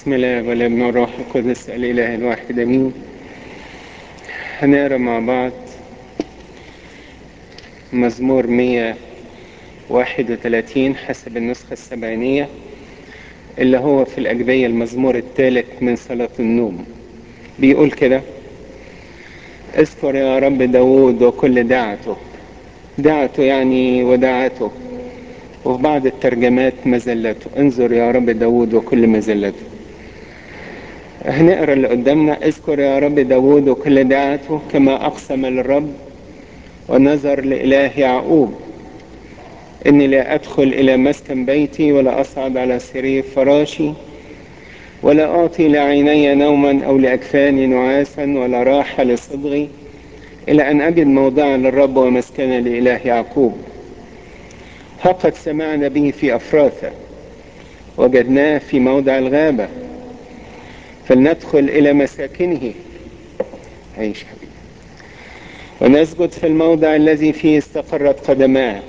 بسم الله والابن والروح القدس الإله الواحد أمين هنقرا مع بعض مزمور 131 حسب النسخة السبعينية اللي هو في الأجبية المزمور الثالث من صلاة النوم بيقول كده اذكر يا رب داود وكل دعته دعته يعني ودعته وفي بعض الترجمات مزلته انظر يا رب داود وكل مزلته هنقرا اللي قدامنا اذكر يا رب داود وكل دعته كما اقسم للرب ونظر لإله يعقوب إني لا أدخل إلى مسكن بيتي ولا أصعد على سرير فراشي ولا أعطي لعيني نوما أو لأكفاني نعاسا ولا راحة لصدغي إلى أن أجد موضعا للرب ومسكنا لإله يعقوب ها قد سمعنا به في أفراثة وجدناه في موضع الغابة فلندخل إلى مساكنه عيش حبيبي ونسجد في الموضع الذي فيه استقرت قدماه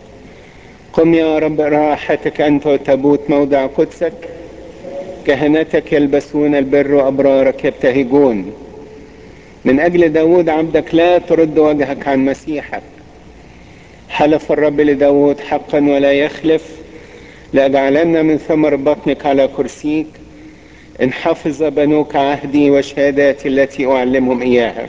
قم يا رب راحتك أنت وتبوت موضع قدسك كهنتك يلبسون البر وأبرارك يبتهجون من أجل داود عبدك لا ترد وجهك عن مسيحك حلف الرب لداود حقا ولا يخلف لأجعلن من ثمر بطنك على كرسيك إن حفظ بنوك عهدي وشهاداتي التي أعلمهم إياها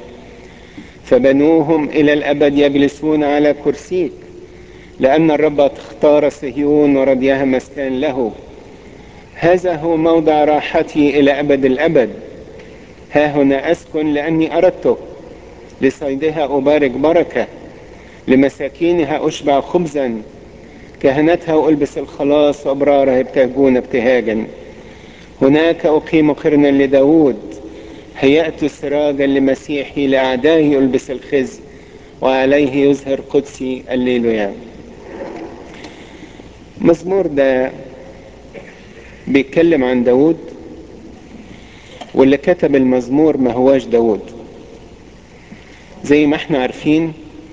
فبنوهم إلى الأبد يجلسون على كرسيك لأن الرب اختار صهيون ورضيها مسكن له هذا هو موضع راحتي إلى أبد الأبد ها هنا أسكن لأني أردته لصيدها أبارك بركة لمساكينها أشبع خبزا كهنتها ألبس الخلاص وأبرارها يبتهجون ابتهاجا هناك أقيم قرنا لداود هيأت سراجا لمسيحي لأعدائه ألبس الخزي وعليه يظهر قدسي الليلويا مزمور ده بيتكلم عن داود واللي كتب المزمور ما هواش داود زي ما احنا عارفين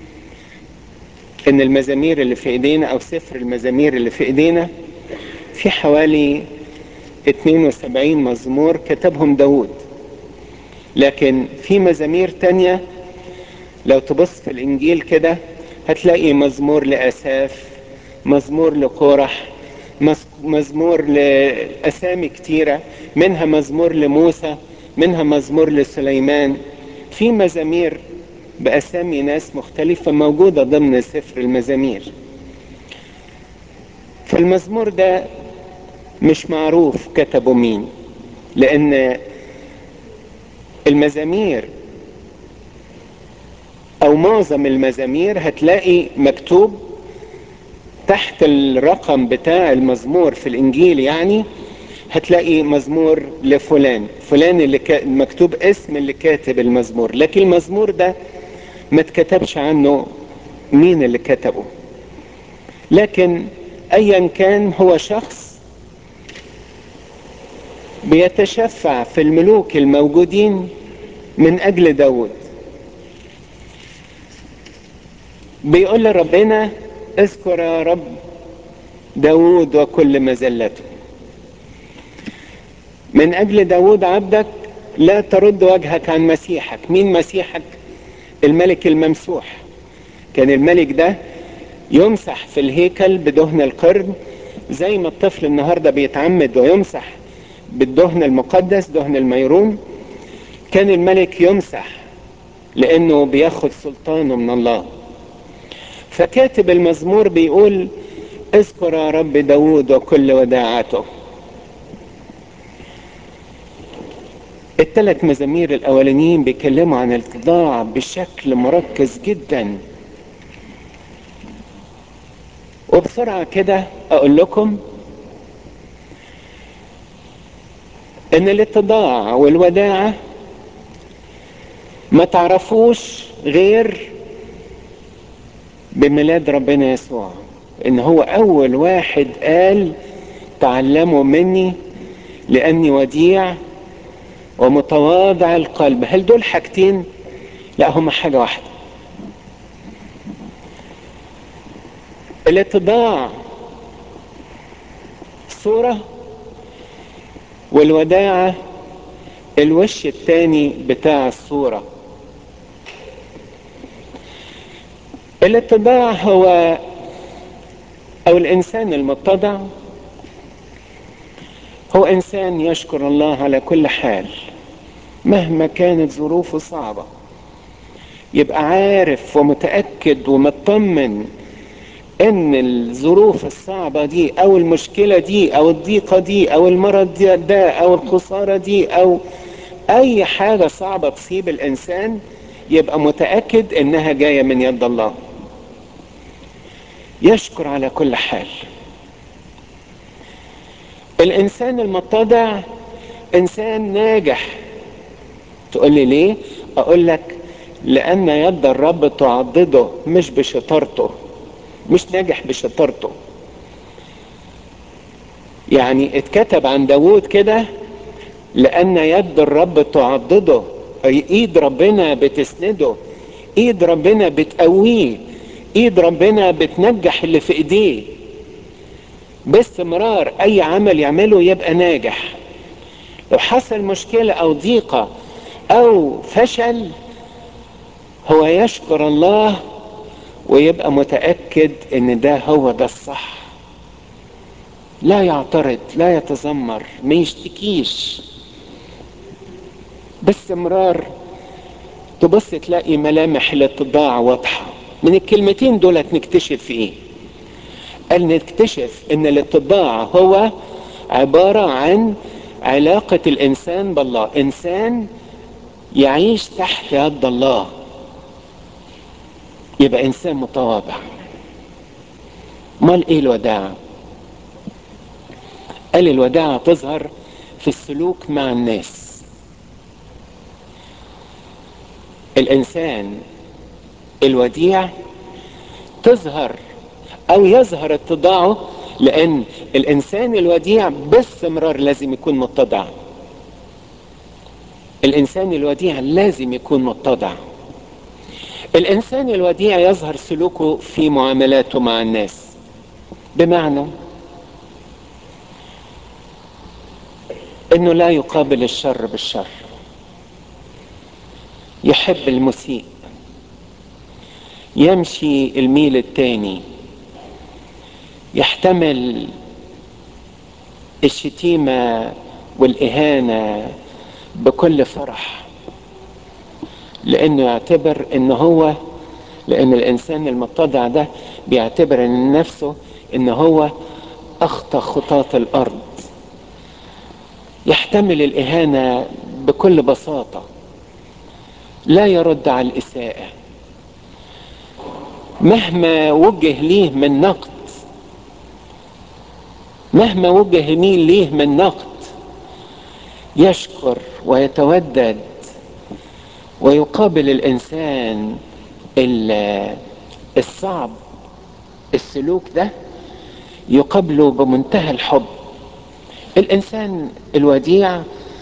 ان المزامير اللي في ايدينا او سفر المزامير اللي في ايدينا في حوالي 72 مزمور كتبهم داود لكن في مزامير تانية لو تبص في الانجيل كده هتلاقي مزمور لاساف مزمور لقورح مزمور لاسامي كتيرة منها مزمور لموسى منها مزمور لسليمان في مزامير باسامي ناس مختلفة موجودة ضمن سفر المزامير فالمزمور ده مش معروف كتبه مين لان المزامير او معظم المزامير هتلاقي مكتوب تحت الرقم بتاع المزمور في الانجيل يعني هتلاقي مزمور لفلان فلان اللي كا... مكتوب اسم اللي كاتب المزمور لكن المزمور ده ما اتكتبش عنه مين اللي كتبه لكن ايا كان هو شخص بيتشفع في الملوك الموجودين من اجل داود بيقول لربنا اذكر يا رب داود وكل مزلته من اجل داود عبدك لا ترد وجهك عن مسيحك مين مسيحك الملك الممسوح كان الملك ده يمسح في الهيكل بدهن القرن زي ما الطفل النهارده بيتعمد ويمسح بالدهن المقدس دهن الميرون كان الملك يمسح لانه بياخد سلطانه من الله فكاتب المزمور بيقول اذكر يا رب داود وكل وداعته الثلاث مزامير الاولانيين بيتكلموا عن الاتضاع بشكل مركز جدا وبسرعة كده اقول لكم ان الاتضاع والوداعة ما تعرفوش غير بميلاد ربنا يسوع ان هو اول واحد قال تعلموا مني لاني وديع ومتواضع القلب هل دول حاجتين لا هما حاجة واحدة الاتضاع صورة والوداعة الوش التاني بتاع الصورة الاتباع هو او الانسان المتضع هو انسان يشكر الله على كل حال مهما كانت ظروفه صعبة يبقى عارف ومتأكد ومطمن ان الظروف الصعبة دي او المشكلة دي او الضيقة دي او المرض ده او الخسارة دي او اي حاجة صعبة تصيب الانسان يبقى متأكد انها جاية من يد الله يشكر على كل حال الانسان المتضع انسان ناجح تقول لي ليه اقول لك لان يد الرب تعضده مش بشطارته مش ناجح بشطارته يعني اتكتب عن داوود كده لان يد الرب تعضده اي ايد ربنا بتسنده ايد ربنا بتقويه ايد ربنا بتنجح اللي في ايديه باستمرار اي عمل يعمله يبقى ناجح لو حصل مشكلة او ضيقة او فشل هو يشكر الله ويبقى متأكد ان ده هو ده الصح لا يعترض لا يتذمر ما يشتكيش باستمرار تبص تلاقي ملامح الاتضاع واضحة من الكلمتين دولت نكتشف ايه قال نكتشف ان الاتضاع هو عبارة عن علاقة الانسان بالله انسان يعيش تحت يد الله يبقى انسان متواضع امال ايه الوداعة قال الوداعة تظهر في السلوك مع الناس الانسان الوديع تظهر او يظهر اتضاعه لان الانسان الوديع باستمرار لازم يكون متضع الانسان الوديع لازم يكون متضع الانسان الوديع يظهر سلوكه في معاملاته مع الناس بمعنى انه لا يقابل الشر بالشر يحب المسيء يمشي الميل التاني يحتمل الشتيمة والإهانة بكل فرح لأنه يعتبر إن هو لأن الإنسان المتضع ده بيعتبر إن نفسه إن هو أخطى خطاة الأرض يحتمل الإهانة بكل بساطة لا يرد على الإساءة مهما وجه ليه من نقد مهما وجه مين ليه من نقد يشكر ويتودد ويقابل الانسان الصعب السلوك ده يقابله بمنتهى الحب الانسان الوديع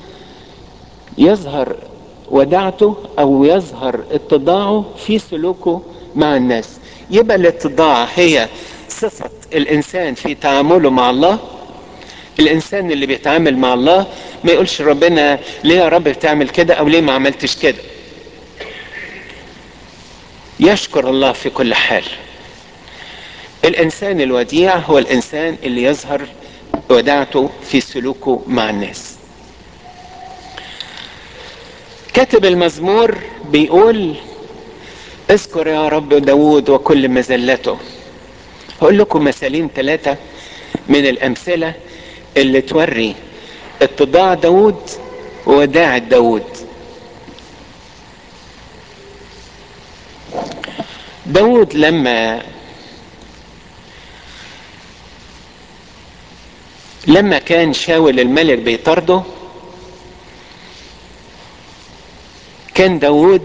يظهر ودعته او يظهر اتضاعه في سلوكه مع الناس يبقى الاتضاع هي صفة الانسان في تعامله مع الله الانسان اللي بيتعامل مع الله ما يقولش ربنا ليه يا رب بتعمل كده او ليه ما عملتش كده يشكر الله في كل حال الانسان الوديع هو الانسان اللي يظهر ودعته في سلوكه مع الناس كاتب المزمور بيقول اذكر يا رب داود وكل مزلته هقول لكم مثالين ثلاثة من الأمثلة اللي توري اتضاع داود ووداع داود داود لما لما كان شاول الملك بيطرده كان داود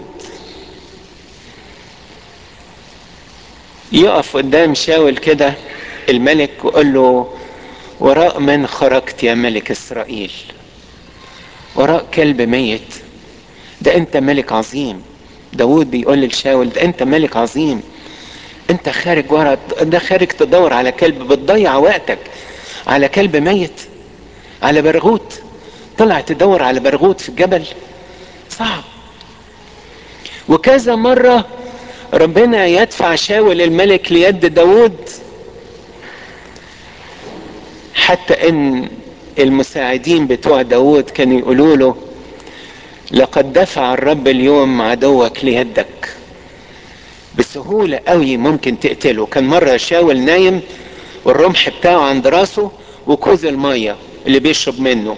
يقف قدام شاول كده الملك ويقول له وراء من خرجت يا ملك اسرائيل وراء كلب ميت ده انت ملك عظيم داود بيقول لشاول ده انت ملك عظيم انت خارج ورا ده خارج تدور على كلب بتضيع وقتك على كلب ميت على برغوت طلع تدور على برغوت في الجبل صعب وكذا مرة ربنا يدفع شاول الملك ليد داود حتى ان المساعدين بتوع داود كانوا يقولوا له لقد دفع الرب اليوم عدوك ليدك بسهولة قوي ممكن تقتله كان مرة شاول نايم والرمح بتاعه عند راسه وكوز المية اللي بيشرب منه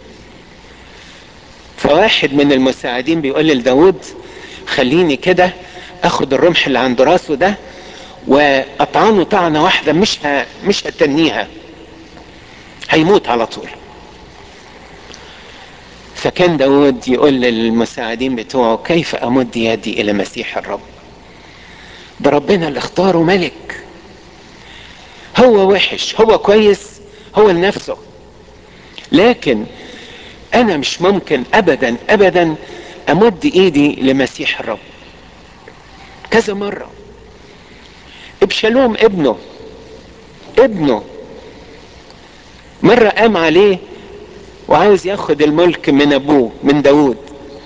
فواحد من المساعدين بيقول لداود خليني كده اخد الرمح اللي عند راسه ده واطعنه طعنه واحده مش ه... مش هتنيها هيموت على طول فكان داود يقول للمساعدين بتوعه كيف امد يدي الى مسيح الرب ده ربنا اللي اختاره ملك هو وحش هو كويس هو لنفسه لكن انا مش ممكن ابدا ابدا امد ايدي لمسيح الرب كذا مرة ابشالوم ابنه ابنه مرة قام عليه وعاوز ياخد الملك من ابوه من داود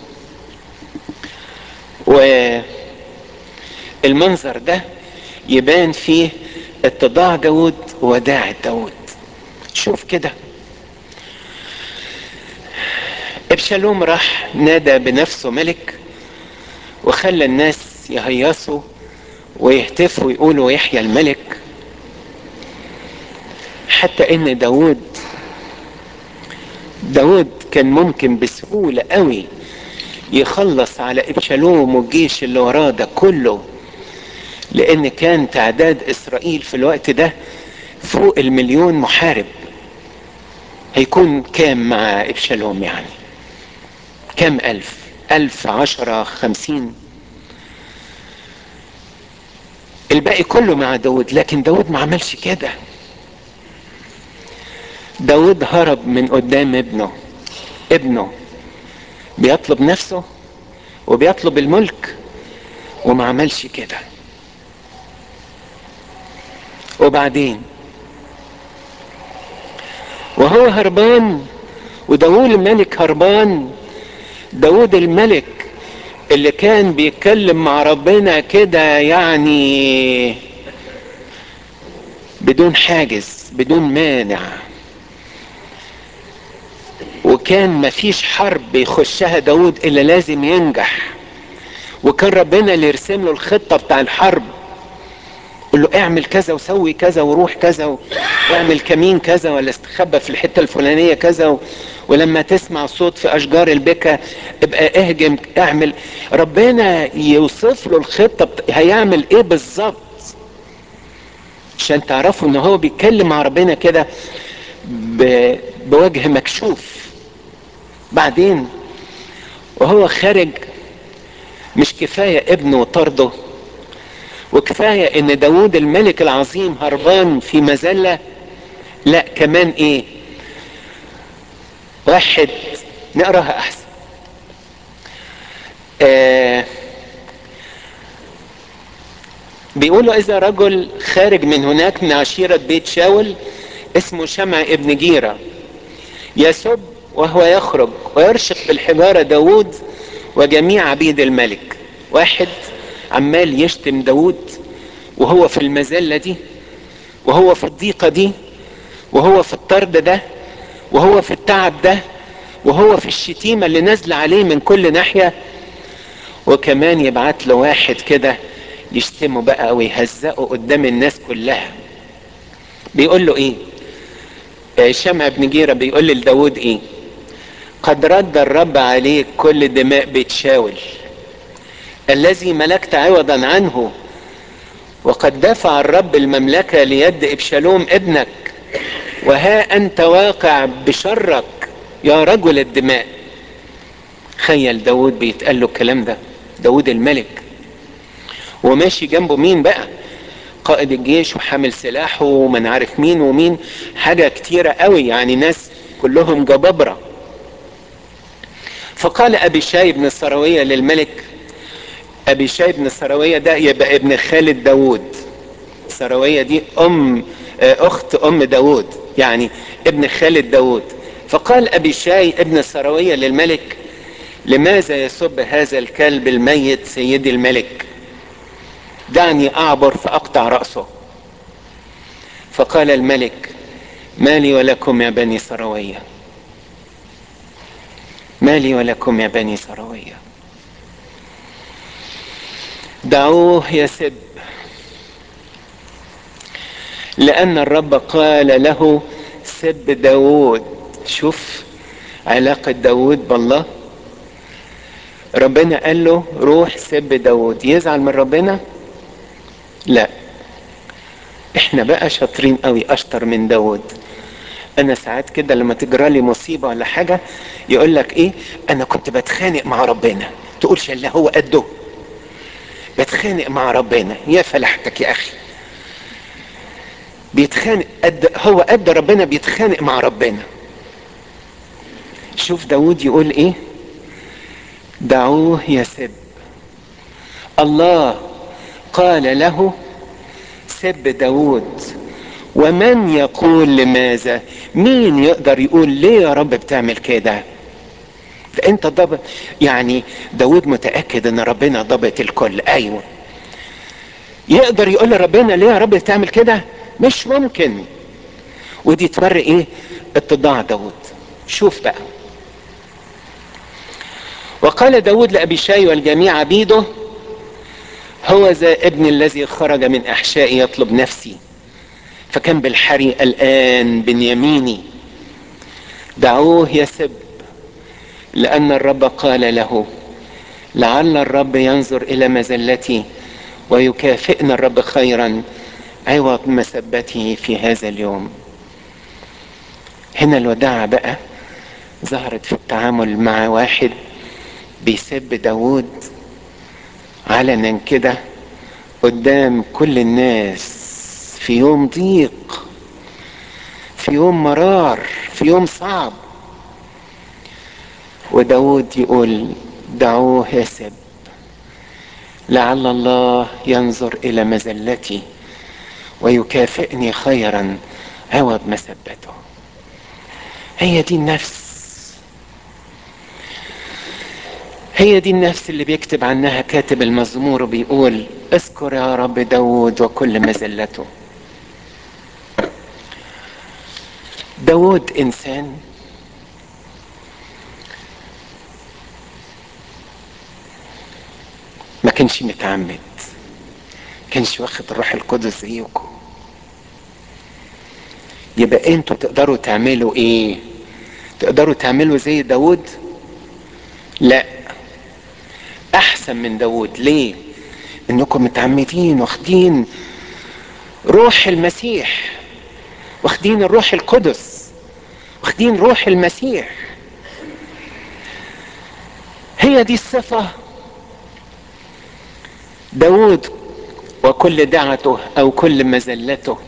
والمنظر ده يبان فيه اتضاع داود وداعة داود شوف كده ابشالوم راح نادى بنفسه ملك وخلى الناس يهيصوا ويهتفوا ويقولوا يحيى الملك حتى ان داود داود كان ممكن بسهولة قوي يخلص على ابشالوم والجيش اللي وراه ده كله لان كان تعداد اسرائيل في الوقت ده فوق المليون محارب هيكون كام مع ابشالوم يعني كام الف الف عشرة خمسين الباقي كله مع داود لكن داود ما عملش كده داود هرب من قدام ابنه ابنه بيطلب نفسه وبيطلب الملك وما عملش كده وبعدين وهو هربان وداود الملك هربان داود الملك اللي كان بيتكلم مع ربنا كده يعني بدون حاجز بدون مانع وكان مفيش حرب يخشها داود الا لازم ينجح وكان ربنا اللي يرسم له الخطه بتاع الحرب يقول له اعمل كذا وسوي كذا وروح كذا واعمل كمين كذا ولا استخبى في الحته الفلانيه كذا و... ولما تسمع صوت في اشجار البكا ابقى اهجم اعمل ربنا يوصف له الخطه بت... هيعمل ايه بالظبط عشان تعرفوا ان هو بيتكلم مع ربنا كده ب... بوجه مكشوف بعدين وهو خارج مش كفايه ابنه طرده وكفاية ان داود الملك العظيم هربان في مذلة لا كمان ايه واحد نقراها احسن آه بيقولوا اذا رجل خارج من هناك من عشيرة بيت شاول اسمه شمع ابن جيرة يسب وهو يخرج ويرشق بالحجارة داود وجميع عبيد الملك واحد عمال يشتم داود وهو في المذلة دي وهو في الضيقة دي وهو في الطرد ده وهو في التعب ده وهو في الشتيمة اللي نازلة عليه من كل ناحية وكمان يبعت له واحد كده يشتمه بقى ويهزقه قدام الناس كلها بيقول له ايه شمع بن جيرة بيقول لداود ايه قد رد الرب عليك كل دماء بيت شاول الذي ملكت عوضا عنه وقد دفع الرب المملكة ليد إبشالوم ابنك وها أنت واقع بشرك يا رجل الدماء تخيل داود بيتقال له الكلام ده داود الملك وماشي جنبه مين بقى قائد الجيش وحامل سلاحه ومن عارف مين ومين حاجة كتيرة قوي يعني ناس كلهم جبابرة فقال أبي شاي بن السروية للملك أبي شاي بن السروية ده يبقى ابن خالد داود السروية دي أم أخت أم داود يعني ابن خالد داود فقال ابي شاي ابن سرويه للملك لماذا يسب هذا الكلب الميت سيدي الملك دعني اعبر فاقطع راسه فقال الملك ما لي ولكم يا بني سرويه ما لي ولكم يا بني سرويه دعوه يسب لأن الرب قال له سب داود شوف علاقة داود بالله ربنا قال له روح سب داود يزعل من ربنا لا احنا بقى شاطرين قوي اشطر من داود انا ساعات كده لما تجرى لي مصيبة ولا حاجة يقول لك ايه انا كنت بتخانق مع ربنا تقولش اللي هو قده بتخانق مع ربنا يا فلحتك يا اخي بيتخانق قد هو قد ربنا بيتخانق مع ربنا شوف داود يقول ايه دعوه يسب الله قال له سب داود ومن يقول لماذا مين يقدر يقول ليه يا رب بتعمل كده ده انت ضبط يعني داود متأكد ان ربنا ضبط الكل ايوه يقدر يقول لربنا ليه يا رب بتعمل كده مش ممكن ودي توري ايه اتضاع داود شوف بقى وقال داود لأبي شاي والجميع عبيده هو ذا ابن الذي خرج من أحشائي يطلب نفسي فكان بالحري الآن بنياميني دعوه يسب لأن الرب قال له لعل الرب ينظر إلى مزلتي ويكافئنا الرب خيرا عوض مسبته في هذا اليوم هنا الوداعة بقى ظهرت في التعامل مع واحد بيسب داود علنا كده قدام كل الناس في يوم ضيق في يوم مرار في يوم صعب وداود يقول دعوه يسب لعل الله ينظر الى مزلتي ويكافئني خيرا عوض مسبته هي دي النفس هي دي النفس اللي بيكتب عنها كاتب المزمور وبيقول اذكر يا رب داود وكل مزلته داود انسان ما كانش متعمد كانش واخد الروح القدس زيكم يبقى انتوا تقدروا تعملوا ايه تقدروا تعملوا زي داود لا احسن من داود ليه انكم متعمدين واخدين روح المسيح واخدين الروح القدس واخدين روح المسيح هي دي الصفة داود وكل دعته او كل مزلته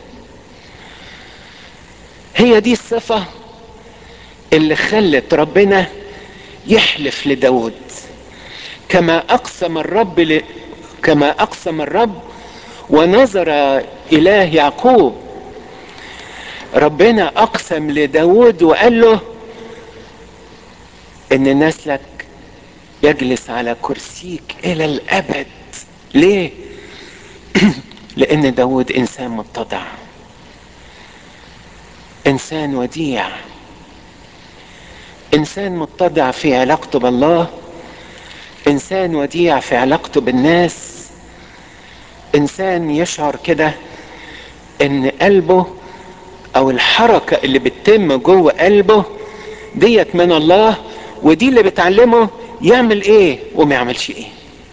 هي دي الصفة اللي خلت ربنا يحلف لداود كما اقسم الرب ل... كما اقسم الرب ونظر اله يعقوب ربنا اقسم لداود وقال له ان نسلك يجلس على كرسيك الى الابد ليه لان داود انسان متضع انسان وديع انسان متضع في علاقته بالله انسان وديع في علاقته بالناس انسان يشعر كده ان قلبه او الحركة اللي بتتم جوه قلبه ديت من الله ودي اللي بتعلمه يعمل ايه وما يعملش ايه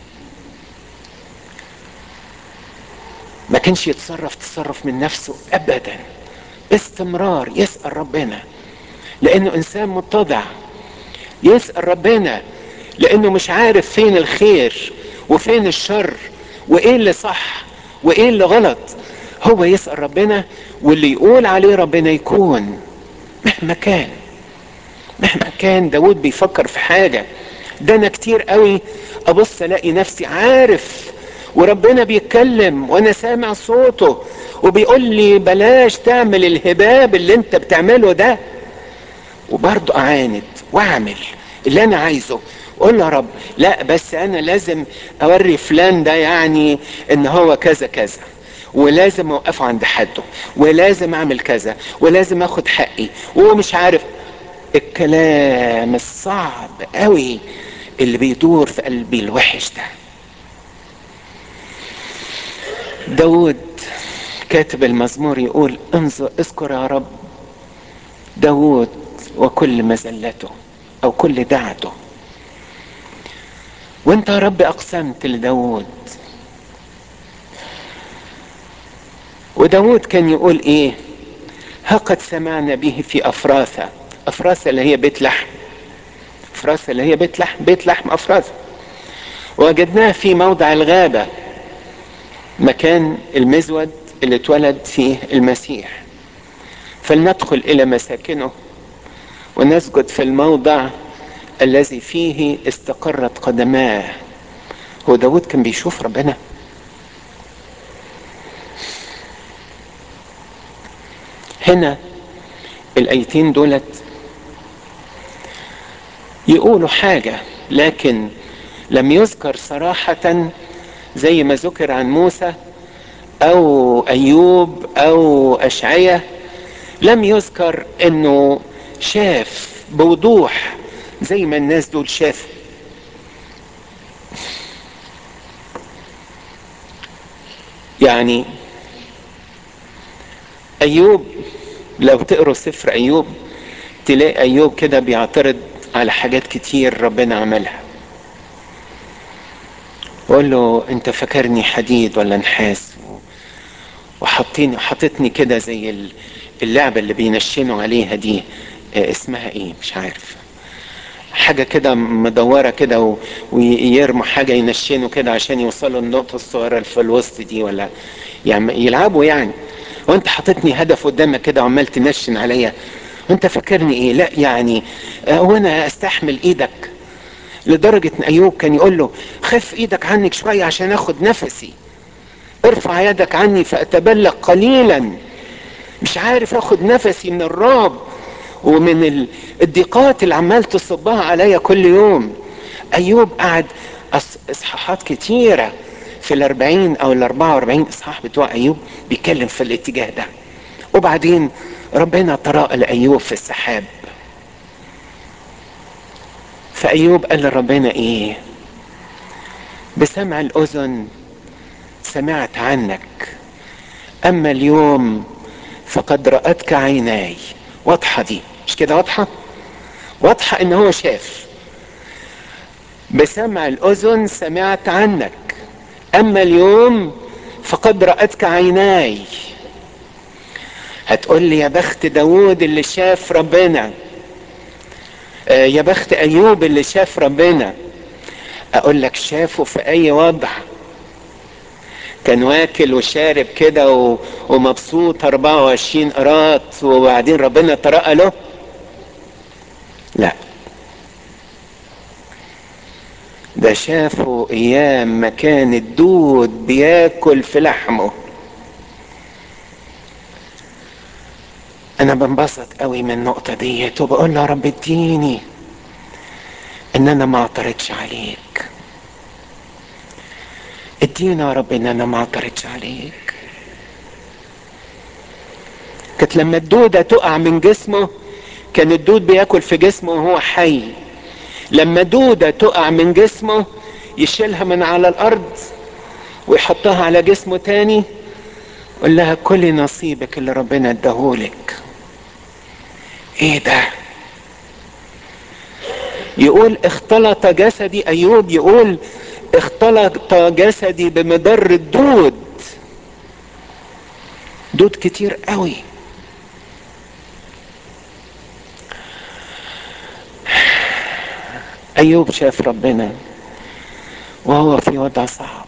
ما كانش يتصرف تصرف من نفسه ابدا باستمرار يسأل ربنا لانه انسان متضع يسأل ربنا لانه مش عارف فين الخير وفين الشر وايه اللي صح وايه اللي غلط هو يسأل ربنا واللي يقول عليه ربنا يكون مهما كان مهما كان داود بيفكر في حاجة ده انا كتير قوي ابص الاقي نفسي عارف وربنا بيتكلم وانا سامع صوته وبيقول لي بلاش تعمل الهباب اللي انت بتعمله ده وبرضه اعاند واعمل اللي انا عايزه قول له يا رب لا بس انا لازم اوري فلان ده يعني ان هو كذا كذا ولازم اوقفه عند حده ولازم اعمل كذا ولازم اخد حقي ومش عارف الكلام الصعب قوي اللي بيدور في قلبي الوحش ده داود كاتب المزمور يقول انظر اذكر يا رب داود وكل مزلته او كل دعته وانت يا رب اقسمت لداود وداود كان يقول ايه ها قد سمعنا به في افراثة افراثة اللي هي بيت لحم افراثة اللي هي بيت لحم بيت لحم افراثة وجدناه في موضع الغابة مكان المزود اللي اتولد فيه المسيح فلندخل الى مساكنه ونسجد في الموضع الذي فيه استقرت قدماه هو داود كان بيشوف ربنا هنا الايتين دولت يقولوا حاجة لكن لم يذكر صراحة زي ما ذكر عن موسى او ايوب او اشعية لم يذكر انه شاف بوضوح زي ما الناس دول شافوا يعني ايوب لو تقروا سفر ايوب تلاقي ايوب كده بيعترض على حاجات كتير ربنا عملها وقول له انت فاكرني حديد ولا نحاس وحطيني حطتني كده زي اللعبة اللي بينشنوا عليها دي اسمها ايه مش عارف حاجة كده مدورة كده ويرموا حاجة ينشنوا كده عشان يوصلوا النقطة الصغيرة اللي في الوسط دي ولا يعني يلعبوا يعني وانت حاططني هدف قدامك كده وعمال تنشن عليا وانت فاكرني ايه لا يعني هو انا استحمل ايدك لدرجة ان ايوب كان يقول له خف ايدك عنك شوية عشان اخد نفسي ارفع يدك عني فاتبلغ قليلا مش عارف اخد نفسي من الرعب ومن الضيقات اللي عمال تصبها عليا كل يوم ايوب قعد اصحاحات كتيرة في الاربعين او الاربعة واربعين اصحاح بتوع ايوب بيتكلم في الاتجاه ده وبعدين ربنا طرأ لايوب في السحاب فايوب قال لربنا ايه بسمع الاذن سمعت عنك اما اليوم فقد رأتك عيناي واضحة دي مش كده واضحة واضحة ان هو شاف بسمع الاذن سمعت عنك اما اليوم فقد رأتك عيناي هتقول لي يا بخت داود اللي شاف ربنا آه يا بخت ايوب اللي شاف ربنا اقول لك شافه في اي وضع كان واكل وشارب كده و... ومبسوط 24 قراط وبعدين ربنا طرق له لا ده شافه ايام ما كان الدود بياكل في لحمه انا بنبسط قوي من النقطه ديت وبقول له يا رب اديني ان انا ما اعترضش عليك ادينا يا رب ان انا ما اعترضش عليك كانت لما الدودة تقع من جسمه كان الدود بياكل في جسمه وهو حي لما دودة تقع من جسمه يشيلها من على الارض ويحطها على جسمه تاني قول لها كلي نصيبك اللي ربنا اداهولك ايه ده يقول اختلط جسدي ايوب يقول اختلط جسدي بمدر الدود دود كتير قوي ايوب شاف ربنا وهو في وضع صعب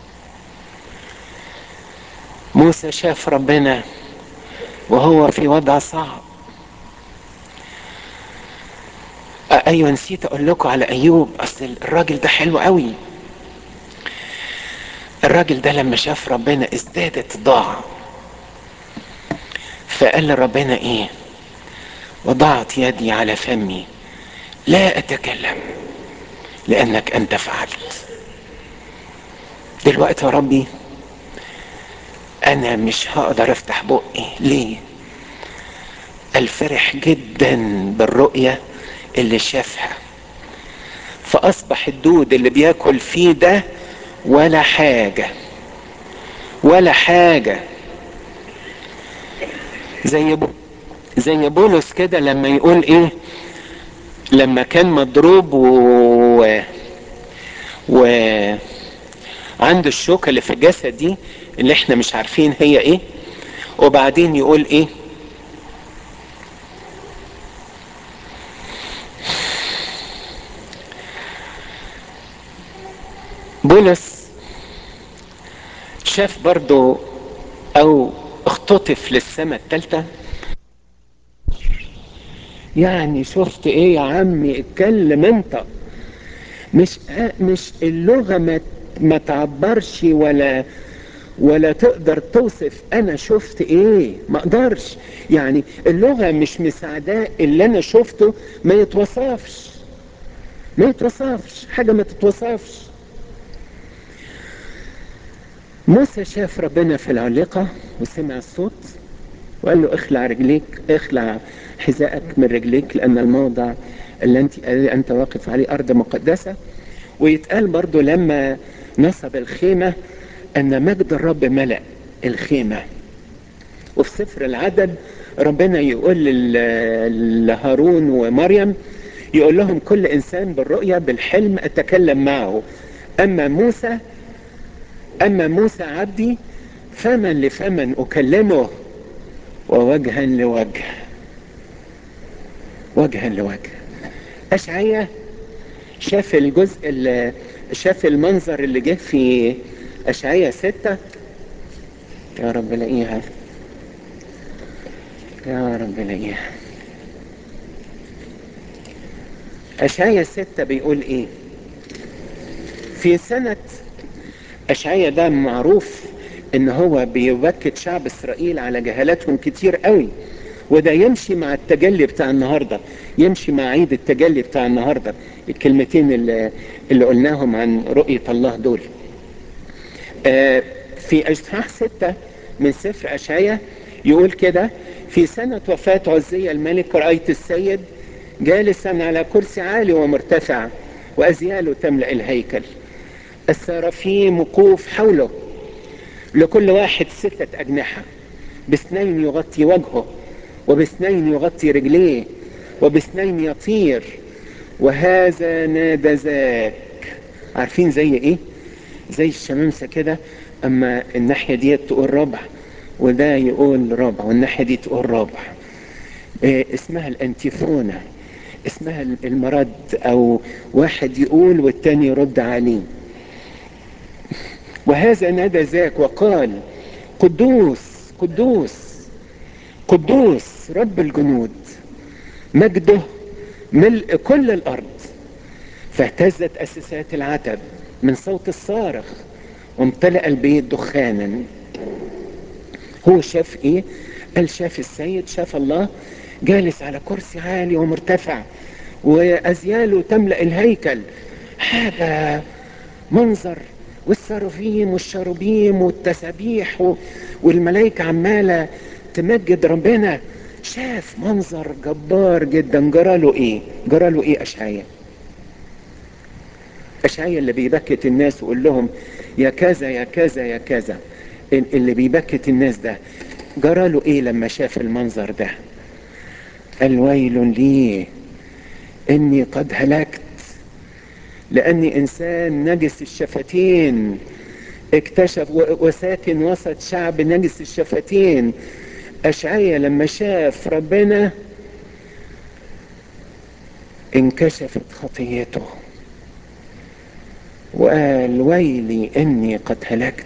موسى شاف ربنا وهو في وضع صعب ايوه نسيت اقول لكم على ايوب اصل الراجل ده حلو قوي الراجل ده لما شاف ربنا ازدادت ضاع فقال لربنا ايه وضعت يدي على فمي لا اتكلم لانك انت فعلت دلوقتي يا ربي انا مش هقدر افتح بقي ليه الفرح جدا بالرؤية اللي شافها فاصبح الدود اللي بياكل فيه ده ولا حاجة ولا حاجة زي بو زي بولس كده لما يقول ايه لما كان مضروب و و عنده الشوكة اللي في الجسد دي اللي احنا مش عارفين هي ايه وبعدين يقول ايه بولس شاف برضو او اختطف للسماء الثالثة يعني شفت ايه يا عمي اتكلم انت مش مش اللغة ما ما تعبرش ولا ولا تقدر توصف انا شفت ايه ما اقدرش يعني اللغة مش مساعداه اللي انا شفته ما يتوصفش ما يتوصفش حاجة ما تتوصفش موسى شاف ربنا في العليقة وسمع الصوت وقال له اخلع رجليك اخلع حذائك من رجليك لان الموضع اللي انت انت واقف عليه ارض مقدسة ويتقال برضو لما نصب الخيمة ان مجد الرب ملأ الخيمة وفي سفر العدد ربنا يقول لهارون ومريم يقول لهم كل انسان بالرؤية بالحلم اتكلم معه اما موسى اما موسى عبدي فمن لفمن اكلمه ووجها لوجه وجها لوجه اشعيا شاف الجزء اللي شاف المنظر اللي جه في اشعيا ستة يا رب لاقيها يا رب لاقيها اشعيا ستة بيقول ايه في سنة اشعيا ده معروف ان هو بيبكت شعب اسرائيل على جهالاتهم كتير قوي وده يمشي مع التجلي بتاع النهارده يمشي مع عيد التجلي بتاع النهارده الكلمتين اللي, اللي قلناهم عن رؤية الله دول آه في اصحاح ستة من سفر اشعيا يقول كده في سنة وفاة عزية الملك رأيت السيد جالسا على كرسي عالي ومرتفع وأزياله تملأ الهيكل السرافيم وقوف حوله لكل واحد ستة أجنحة باثنين يغطي وجهه وباثنين يغطي رجليه وباثنين يطير وهذا نادى ذاك عارفين زي ايه زي الشمامسة كده اما الناحية دي تقول ربع وده يقول ربع والناحية دي تقول ربع إيه اسمها الانتيفونة اسمها المرد او واحد يقول والتاني يرد عليه وهذا نادى ذاك وقال قدوس قدوس قدوس رب الجنود مجده ملء كل الارض فاهتزت اساسات العتب من صوت الصارخ وامتلأ البيت دخانا هو شاف ايه قال شاف السيد شاف الله جالس على كرسي عالي ومرتفع وازياله تملأ الهيكل حاجة منظر والسرافيم والشروبيم والتسابيح والملائكة عمالة تمجد ربنا شاف منظر جبار جدا جراله ايه جراله ايه اشعيا اشعيا اللي بيبكت الناس ويقول لهم يا كذا يا كذا يا كذا اللي بيبكت الناس ده جراله ايه لما شاف المنظر ده قال ويل لي اني قد هلكت لاني انسان نجس الشفتين اكتشف وساكن وسط شعب نجس الشفتين اشعيا لما شاف ربنا انكشفت خطيته وقال ويلي اني قد هلكت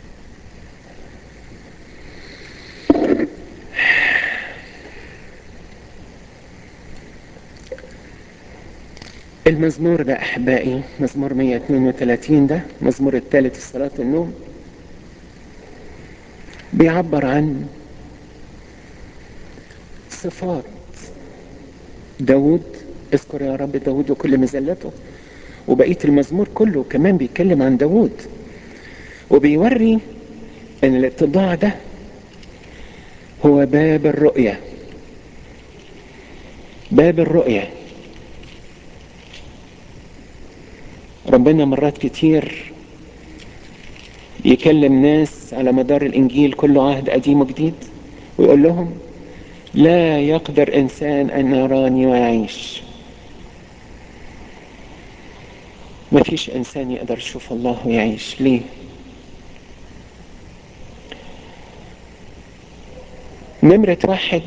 المزمور ده احبائي مزمور 132 ده مزمور الثالث في صلاة النوم بيعبر عن صفات داود اذكر يا رب داود وكل مزلته وبقية المزمور كله كمان بيتكلم عن داود وبيوري ان الاتضاع ده هو باب الرؤية باب الرؤية ربنا مرات كتير يكلم ناس على مدار الانجيل كله عهد قديم وجديد ويقول لهم لا يقدر انسان ان يراني ويعيش ما فيش انسان يقدر يشوف الله ويعيش ليه نمرة واحد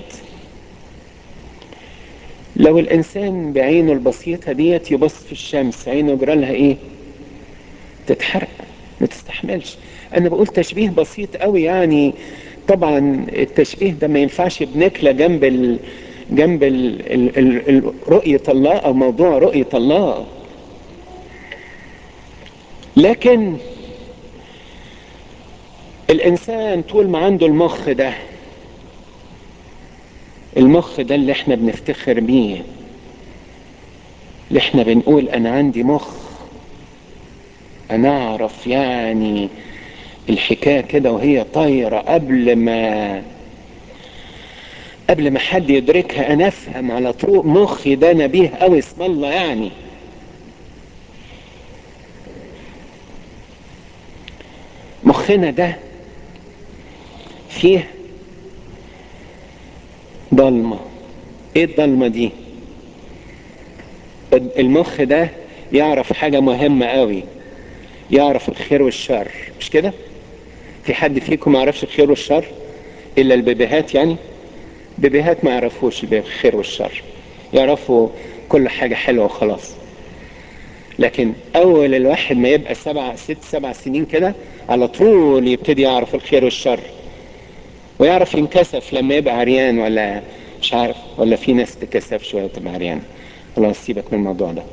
لو الانسان بعينه البسيطة ديت يبص في الشمس عينه جرالها ايه تتحرق ما تستحملش انا بقول تشبيه بسيط قوي يعني طبعا التشبيه ده ما ينفعش بنكله جنب ال جنب ال ال ال ال رؤية الله او موضوع رؤية الله لكن الانسان طول ما عنده المخ ده المخ ده اللي احنا بنفتخر بيه اللي احنا بنقول انا عندي مخ انا اعرف يعني الحكايه كده وهي طايره قبل ما قبل ما حد يدركها انا افهم على طول مخي ده نبيه قوي اسم الله يعني مخنا ده فيه ضلمه ايه الضلمه دي المخ ده يعرف حاجه مهمه قوي يعرف الخير والشر مش كده في حد فيكم ما يعرفش الخير والشر الا البيبيهات يعني بيبيهات ما يعرفوش الخير والشر يعرفوا كل حاجة حلوة وخلاص لكن اول الواحد ما يبقى سبع ست سبع سنين كده على طول يبتدي يعرف الخير والشر ويعرف ينكسف لما يبقى عريان ولا مش عارف ولا في ناس تكسف شوية تبقى عريان خلاص سيبك من الموضوع ده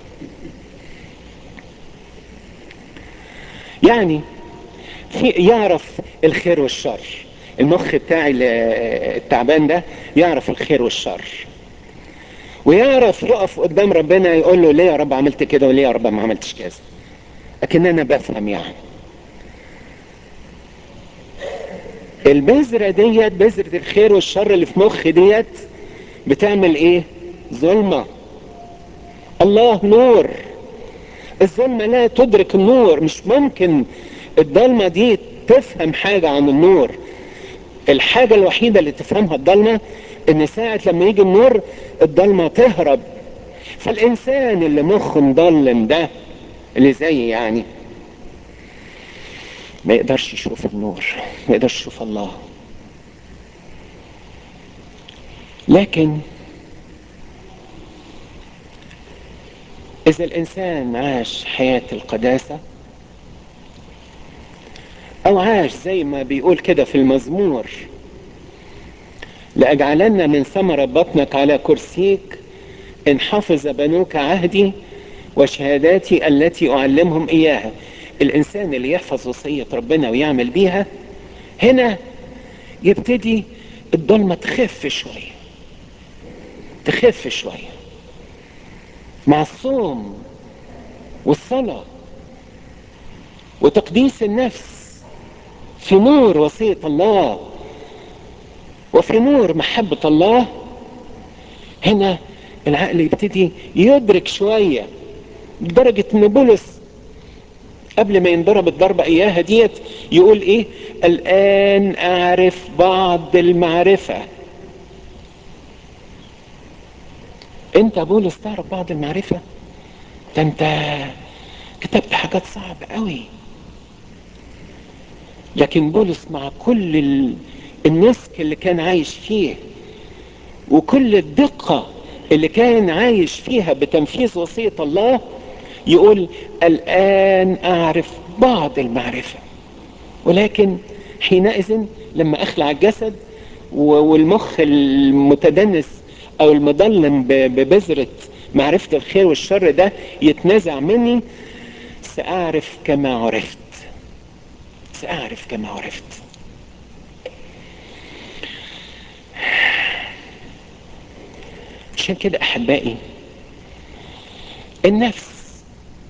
يعني في يعرف الخير والشر المخ بتاعي التعبان ده يعرف الخير والشر ويعرف يقف قدام ربنا يقول له ليه يا رب عملت كده وليه يا رب ما عملتش كذا لكن انا بفهم يعني البذرة ديت بذرة الخير والشر اللي في مخي ديت بتعمل ايه ظلمة الله نور الظلمة لا تدرك النور مش ممكن الضلمة دي تفهم حاجة عن النور الحاجة الوحيدة اللي تفهمها الضلمة ان ساعة لما يجي النور الضلمة تهرب فالانسان اللي مخه مضلم ده اللي زي يعني ما يقدرش يشوف النور ما يقدرش يشوف الله لكن اذا الانسان عاش حياة القداسة او عاش زي ما بيقول كده في المزمور لأجعلن من ثمرة بطنك على كرسيك إن حفظ بنوك عهدي وشهاداتي التي أعلمهم إياها الإنسان اللي يحفظ وصية ربنا ويعمل بيها هنا يبتدي الضلمة تخف شوية تخف شوية مع الصوم والصلاة وتقديس النفس في نور وصية الله وفي نور محبة الله هنا العقل يبتدي يدرك شوية لدرجة ان بولس قبل ما ينضرب الضربة اياها ديت يقول ايه الان اعرف بعض المعرفة انت بولس تعرف بعض المعرفة ده انت كتبت حاجات صعبة قوي لكن بولس مع كل ال... النسك اللي كان عايش فيه وكل الدقة اللي كان عايش فيها بتنفيذ وصية الله يقول الآن أعرف بعض المعرفة ولكن حينئذ لما أخلع الجسد والمخ المتدنس أو المضلم ببذرة معرفة الخير والشر ده يتنازع مني سأعرف كما عرفت سأعرف كما عرفت عشان كده احبائي النفس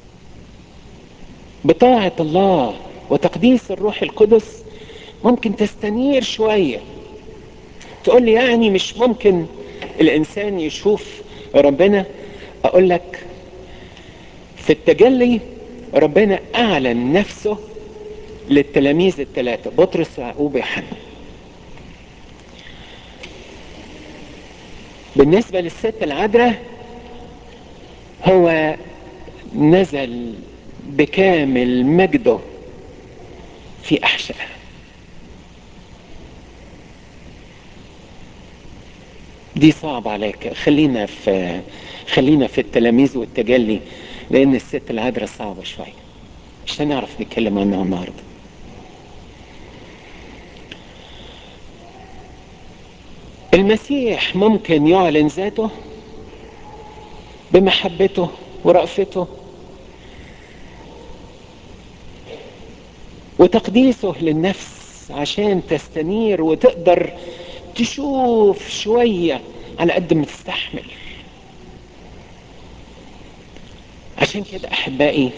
بطاعة الله وتقديس الروح القدس ممكن تستنير شوية تقول لي يعني مش ممكن الانسان يشوف ربنا اقول لك في التجلي ربنا اعلن نفسه للتلاميذ الثلاثة بطرس ويعقوب ويوحنا بالنسبة للست العذراء هو نزل بكامل مجده في احشائها دي صعب عليك خلينا في خلينا في التلاميذ والتجلي لان الست العذراء صعبة شوية مش هنعرف نتكلم عنها النهارده المسيح ممكن يعلن ذاته بمحبته ورأفته وتقديسه للنفس عشان تستنير وتقدر تشوف شوية على قد ما تستحمل عشان كده أحبائي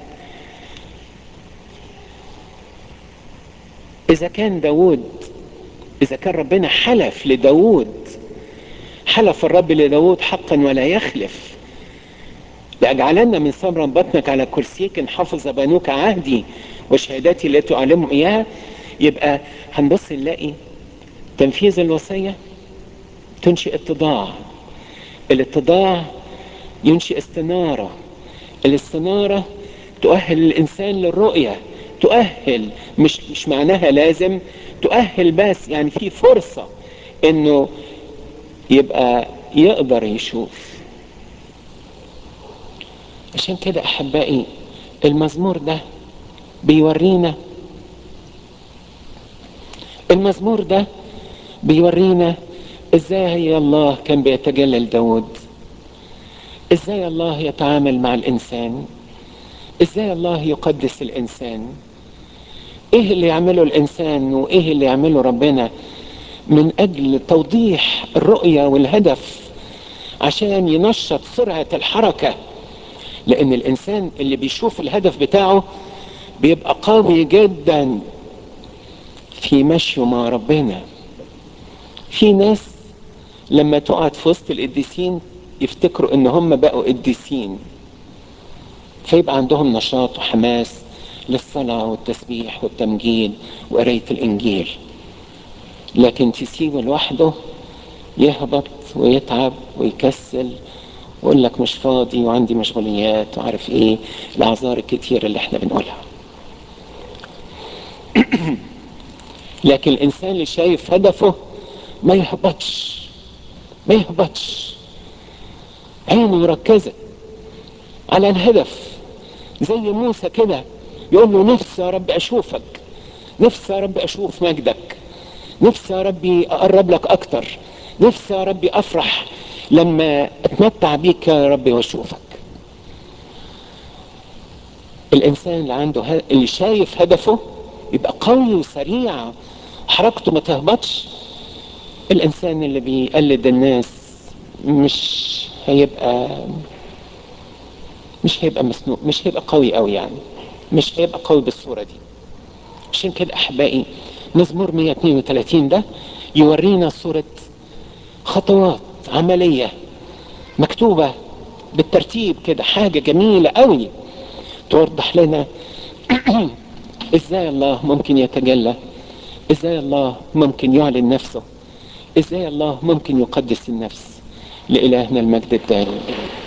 إذا كان داود إذا كان ربنا حلف لداود حلف الرب لداود حقا ولا يخلف لأجعلن من ثمر بطنك على كرسيك حفظ بنوك عهدي وشهاداتي التي أعلمهم إياها يبقى هنبص نلاقي تنفيذ الوصية تنشئ اتضاع الاتضاع ينشئ استنارة الاستنارة تؤهل الإنسان للرؤية تؤهل مش مش معناها لازم تؤهل بس يعني في فرصة انه يبقى يقدر يشوف عشان كده احبائي المزمور ده بيورينا المزمور ده بيورينا ازاي الله كان بيتجلى لداود ازاي الله يتعامل مع الانسان ازاي الله يقدس الانسان ايه اللي يعمله الانسان وايه اللي يعمله ربنا من اجل توضيح الرؤية والهدف عشان ينشط سرعة الحركة لان الانسان اللي بيشوف الهدف بتاعه بيبقى قوي جدا في مشيه مع ربنا في ناس لما تقعد في وسط القديسين يفتكروا ان هم بقوا قديسين فيبقى عندهم نشاط وحماس للصلاة والتسبيح والتمجيد وقراية الإنجيل لكن تسيبه لوحده يهبط ويتعب ويكسل ويقول لك مش فاضي وعندي مشغوليات وعارف ايه الاعذار الكتير اللي احنا بنقولها لكن الانسان اللي شايف هدفه ما يهبطش ما يهبطش عينه مركزة على الهدف زي موسى كده يقول له نفسي يا رب اشوفك نفسي يا رب اشوف مجدك نفسي يا ربي اقرب لك اكتر نفسي يا ربي افرح لما اتمتع بيك يا ربي واشوفك الانسان اللي عنده ه... اللي شايف هدفه يبقى قوي وسريع حركته ما تهبطش الانسان اللي بيقلد الناس مش هيبقى مش هيبقى مسنوق مش هيبقى قوي قوي يعني مش هيبقى قوي بالصورة دي عشان كده احبائي مزمور 132 ده يورينا صورة خطوات عملية مكتوبة بالترتيب كده حاجة جميلة قوي توضح لنا ازاي الله ممكن يتجلى ازاي الله ممكن يعلن نفسه ازاي الله ممكن يقدس النفس لإلهنا المجد الدائم